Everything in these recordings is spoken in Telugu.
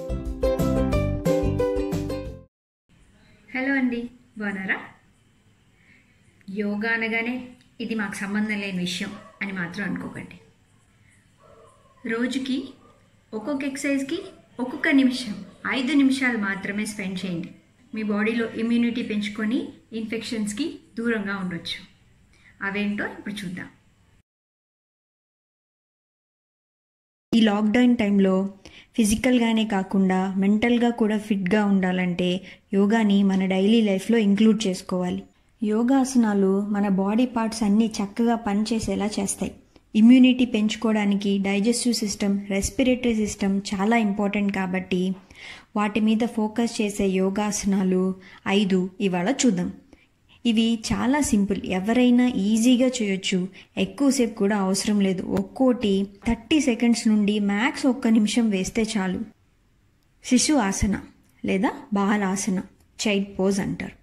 హలో అండి బాగున్నారా యోగా అనగానే ఇది మాకు సంబంధం లేని విషయం అని మాత్రం అనుకోకండి రోజుకి ఒక్కొక్క ఎక్సర్సైజ్కి ఒక్కొక్క నిమిషం ఐదు నిమిషాలు మాత్రమే స్పెండ్ చేయండి మీ బాడీలో ఇమ్యూనిటీ పెంచుకొని ఇన్ఫెక్షన్స్కి దూరంగా ఉండొచ్చు అవేంటో ఇప్పుడు చూద్దాం ఈ లాక్డౌన్ టైంలో ఫిజికల్గానే కాకుండా మెంటల్గా కూడా ఫిట్గా ఉండాలంటే యోగాని మన డైలీ లైఫ్లో ఇంక్లూడ్ చేసుకోవాలి యోగాసనాలు మన బాడీ పార్ట్స్ అన్నీ చక్కగా పనిచేసేలా చేస్తాయి ఇమ్యూనిటీ పెంచుకోవడానికి డైజెస్టివ్ సిస్టమ్ రెస్పిరేటరీ సిస్టమ్ చాలా ఇంపార్టెంట్ కాబట్టి వాటి మీద ఫోకస్ చేసే యోగాసనాలు ఐదు ఇవాళ చూద్దాం ఇవి చాలా సింపుల్ ఎవరైనా ఈజీగా చేయొచ్చు ఎక్కువసేపు కూడా అవసరం లేదు ఒక్కోటి థర్టీ సెకండ్స్ నుండి మ్యాక్స్ ఒక్క నిమిషం వేస్తే చాలు శిశు ఆసన లేదా బాలాసన చైల్డ్ పోజ్ అంటారు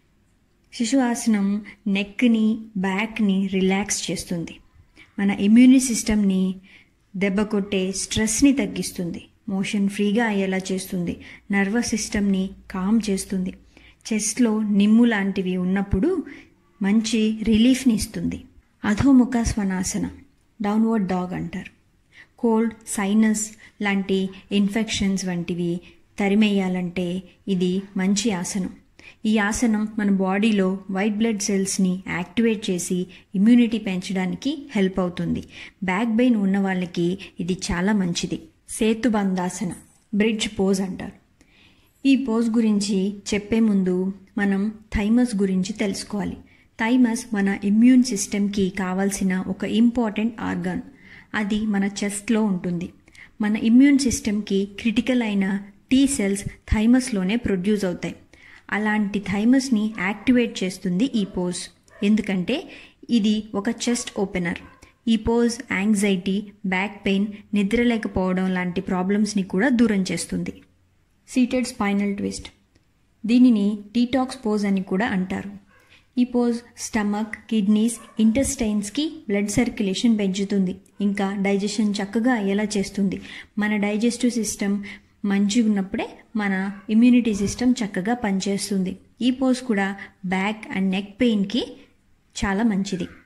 శిశు ఆసనం నెక్ని బ్యాక్ని రిలాక్స్ చేస్తుంది మన ఇమ్యూని సిస్టమ్ని దెబ్బ కొట్టే స్ట్రెస్ని తగ్గిస్తుంది మోషన్ ఫ్రీగా అయ్యేలా చేస్తుంది నర్వస్ సిస్టమ్ని కామ్ చేస్తుంది చెస్ట్లో నిమ్ము లాంటివి ఉన్నప్పుడు మంచి రిలీఫ్ని ఇస్తుంది అధోముఖ స్వనాసన డౌన్వర్డ్ డాగ్ అంటారు కోల్డ్ సైనస్ లాంటి ఇన్ఫెక్షన్స్ వంటివి తరిమేయాలంటే ఇది మంచి ఆసనం ఈ ఆసనం మన బాడీలో వైట్ బ్లడ్ సెల్స్ని యాక్టివేట్ చేసి ఇమ్యూనిటీ పెంచడానికి హెల్ప్ అవుతుంది బ్యాక్ పెయిన్ ఉన్న వాళ్ళకి ఇది చాలా మంచిది సేతుబంధాసన బ్రిడ్జ్ పోజ్ అంటారు ఈ పోజ్ గురించి చెప్పే ముందు మనం థైమస్ గురించి తెలుసుకోవాలి థైమస్ మన ఇమ్యూన్ సిస్టమ్కి కావాల్సిన ఒక ఇంపార్టెంట్ ఆర్గాన్ అది మన చెస్ట్లో ఉంటుంది మన ఇమ్యూన్ సిస్టమ్కి క్రిటికల్ అయిన టీ సెల్స్ థైమస్లోనే ప్రొడ్యూస్ అవుతాయి అలాంటి థైమస్ని యాక్టివేట్ చేస్తుంది ఈ పోజ్ ఎందుకంటే ఇది ఒక చెస్ట్ ఓపెనర్ ఈ పోజ్ యాంగ్జైటీ బ్యాక్ పెయిన్ నిద్రలేకపోవడం లాంటి ప్రాబ్లమ్స్ని కూడా దూరం చేస్తుంది సీటెడ్ స్పైనల్ ట్విస్ట్ దీనిని డీటాక్స్ పోజ్ అని కూడా అంటారు ఈ పోజ్ స్టమక్ కిడ్నీస్ ఇంటెస్టైన్స్కి బ్లడ్ సర్క్యులేషన్ పెంచుతుంది ఇంకా డైజెషన్ చక్కగా అయ్యేలా చేస్తుంది మన డైజెస్టివ్ సిస్టమ్ మంచిగా ఉన్నప్పుడే మన ఇమ్యూనిటీ సిస్టమ్ చక్కగా పనిచేస్తుంది ఈ పోజ్ కూడా బ్యాక్ అండ్ నెక్ పెయిన్కి చాలా మంచిది